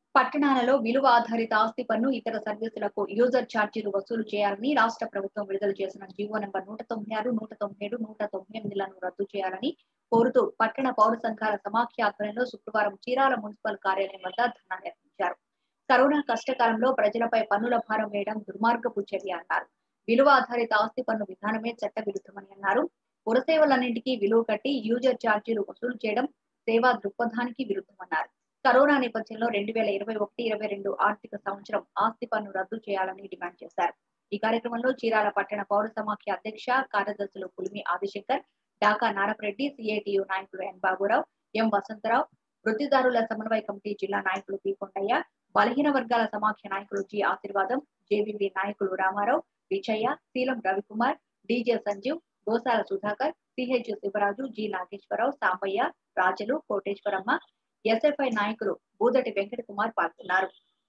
పట్టణాలలో విలువ ఆధారిత ఆస్తి పన్ను ఇతర సర్వీసులకు యూజర్ ఛార్జీలు వసూలు చేయాలని రాష్ట్ర ప్రభుత్వం విడుదల చేసిన జీవో నెంబర్ నూట తొంభై ఆరు నూట తొంభై ఏడు నూట తొంభై ఎనిమిదిలను రద్దు చేయాలని కోరుతూ పట్టణ పౌర సంఘాల సమాఖ్య ఆధ్వర్యంలో శుక్రవారం చీరాల మున్సిపల్ కార్యాలయం వద్ద ధర్నా నిర్వహించారు కరోనా కష్టకాలంలో ప్రజలపై పన్నుల భారం వేయడం దుర్మార్గపు చర్య అన్నారు విలువ ఆధారిత ఆస్తి పన్ను విధానమే చట్ట విరుద్ధమని అన్నారు పురసేవలన్నింటికీ విలువ కట్టి యూజర్ ఛార్జీలు వసూలు చేయడం సేవా దృక్పథానికి విరుద్ధమన్నారు కరోనా నేపథ్యంలో రెండు వేల ఇరవై ఒకటి ఇరవై రెండు ఆర్థిక సంవత్సరం ఆస్తి పన్ను రద్దు చేయాలని డిమాండ్ చేశారు ఈ కార్యక్రమంలో చీరాల పట్టణ పౌర సమాఖ్య అధ్యక్ష కార్యదర్శులు పులిమి ఆదిశంకర్ డాకా నారపరెడ్డి సిఐటియు నాయకులు ఎన్ బాబురావు ఎం వసంతరావు వృత్తిదారుల సమన్వయ కమిటీ జిల్లా నాయకులు పి కొండయ్య బలహీన వర్గాల సమాఖ్య నాయకులు జి ఆశీర్వాదం జేబీబీ నాయకులు Ramarao Vijayya Seelam Ravikumar DJ Sanjeev Gosala Sudhakar CH Sivaraju G Nageswara Rao Sambayya Rajalu Koteswaramma SFI నాయకులు బూదటి వెంకట కుమార్ పాల్గొన్నారు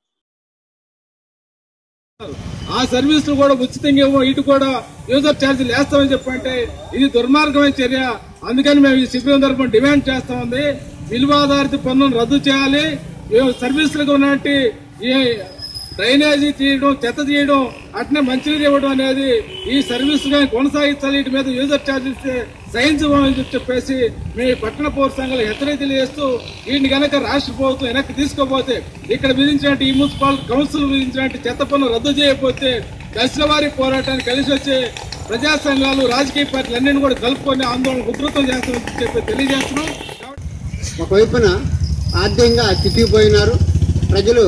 ఆ సర్వీసులు కూడా ఉచితంగా ఇవ్వ ఇటు కూడా యూజర్ ఛార్జీలు వేస్తామని చెప్పంటే ఇది దుర్మార్గమైన చర్య అందుకని మేము ఈ శిబిరం తరఫున డిమాండ్ చేస్తా ఉంది విలువాధారిత పన్నును రద్దు చేయాలి ఈ సర్వీసులకు ఉన్నటువంటి ఈ డ్రైనేజీ తీయడం చెత్త తీయడం అట్నే మంచినీరు ఇవ్వడం అనేది ఈ సర్వీస్ గా కొనసాగించాలి వీటి మీద యూజర్ ఛార్జెస్ సహించమని చెప్పేసి మీ పట్టణ పౌర సంఘాలు హెచ్చరిక తెలియజేస్తూ వీటిని కనుక రాష్ట్ర ప్రభుత్వం వెనక్కి తీసుకోపోతే ఇక్కడ విధించినట్టు ఈ మున్సిపల్ కౌన్సిల్ విధించినట్టు చెత్త పన్ను రద్దు చేయకపోతే దశల వారి పోరాటానికి కలిసి వచ్చే ప్రజా సంఘాలు రాజకీయ పార్టీలు అన్నింటినీ కూడా కలుపుకొని ఆందోళన ఉధృతం చేస్తామని చెప్పి తెలియజేస్తున్నాం ఒకవైపున ఆర్థికంగా చిక్కిపోయినారు ప్రజలు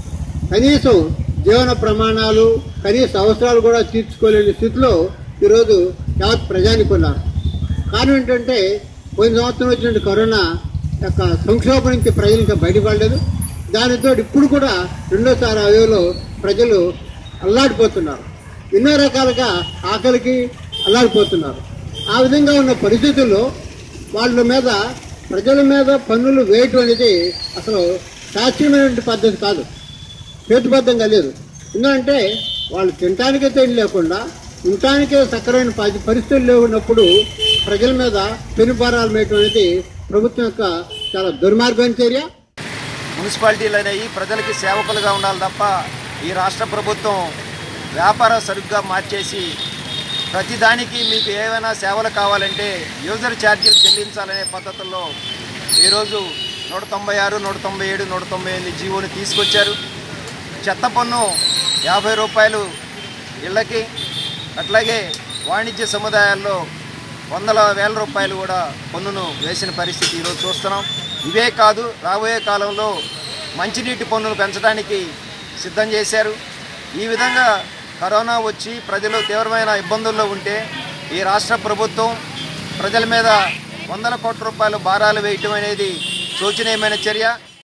కనీసం జీవన ప్రమాణాలు కనీస అవసరాలు కూడా తీర్చుకోలేని స్థితిలో ఈరోజు యావత్ ప్రజానికి ఉన్నారు కారణం ఏంటంటే పోయిన సంవత్సరం వచ్చినట్టు కరోనా యొక్క సంక్షోభం నుంచి ప్రజలు ఇంకా బయటపడలేదు దానితో ఇప్పుడు కూడా రెండోసారి అవయవలో ప్రజలు అల్లాడిపోతున్నారు ఎన్నో రకాలుగా ఆకలికి అల్లాడిపోతున్నారు ఆ విధంగా ఉన్న పరిస్థితుల్లో వాళ్ళ మీద ప్రజల మీద పన్నులు వేయటం అనేది అసలు శాస్త్రీయమైనటువంటి పద్ధతి కాదు హేతుబద్ధంగా లేదు ఎందుకంటే వాళ్ళు తినటానికే తెలివి లేకుండా ఉండటానికే సక్కరైన పరి- పరిస్థితులు లేనప్పుడు ప్రజల మీద పెనుభారాలు వేయటం అనేది ప్రభుత్వం యొక్క చాలా దుర్మార్గమైన చర్య మున్సిపాలిటీలు అనేవి ప్రజలకి సేవకులుగా ఉండాలి తప్ప ఈ రాష్ట్ర ప్రభుత్వం వ్యాపార సరుగ్గా మార్చేసి ప్రతిదానికి మీకు ఏమైనా సేవలు కావాలంటే యూజర్ ఛార్జీలు చెల్లించాలనే పద్ధతుల్లో ఈరోజు నూట తొంభై ఆరు నూట తొంభై ఏడు నూట తొంభై ఎనిమిది జీవోని తీసుకొచ్చారు చెత్త పన్ను యాభై రూపాయలు ఇళ్ళకి అట్లాగే వాణిజ్య సముదాయాల్లో వందల వేల రూపాయలు కూడా పన్నును వేసిన పరిస్థితి ఈరోజు చూస్తున్నాం ఇవే కాదు రాబోయే కాలంలో మంచినీటి పన్నును పెంచడానికి సిద్ధం చేశారు ఈ విధంగా కరోనా వచ్చి ప్రజలు తీవ్రమైన ఇబ్బందుల్లో ఉంటే ఈ రాష్ట్ర ప్రభుత్వం ప్రజల మీద వందల కోట్ల రూపాయలు భారాలు వేయటం అనేది శోచనీయమైన చర్య